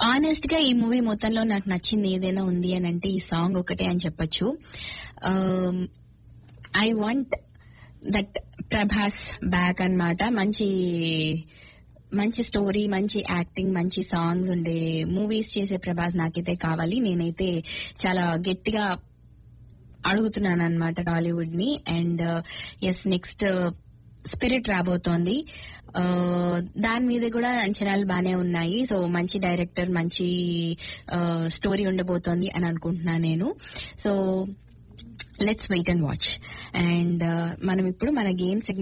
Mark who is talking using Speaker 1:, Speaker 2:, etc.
Speaker 1: honest గా ఈ movie మొత్తంలో నాకు నచ్చింది ఏదైనా ఉంది అని అంటే ఈ సాంగ్ ఒకటే అని చెప్పొచ్చు I want that Prabhas back అన్నమాట మంచి మంచి స్టోరీ మంచి యాక్టింగ్ మంచి సాంగ్స్ ఉండే మూవీస్ చేసే ప్రభాస్ నాకైతే కావాలి నేనైతే చాలా గట్టిగా అడుగుతున్నాను అనమాట టాలీవుడ్ ని అండ్ ఎస్ నెక్స్ట్ స్పిరిట్ రాబోతోంది ఆ, దాని మీద కూడా అంచనాలు బానే ఉన్నాయి సో మంచి డైరెక్టర్ మంచి స్టోరీ ఉండబోతోంది అని అనుకుంటున్నాను నేను so let's wait and watch and మనం ఇప్పుడు మన గేమ్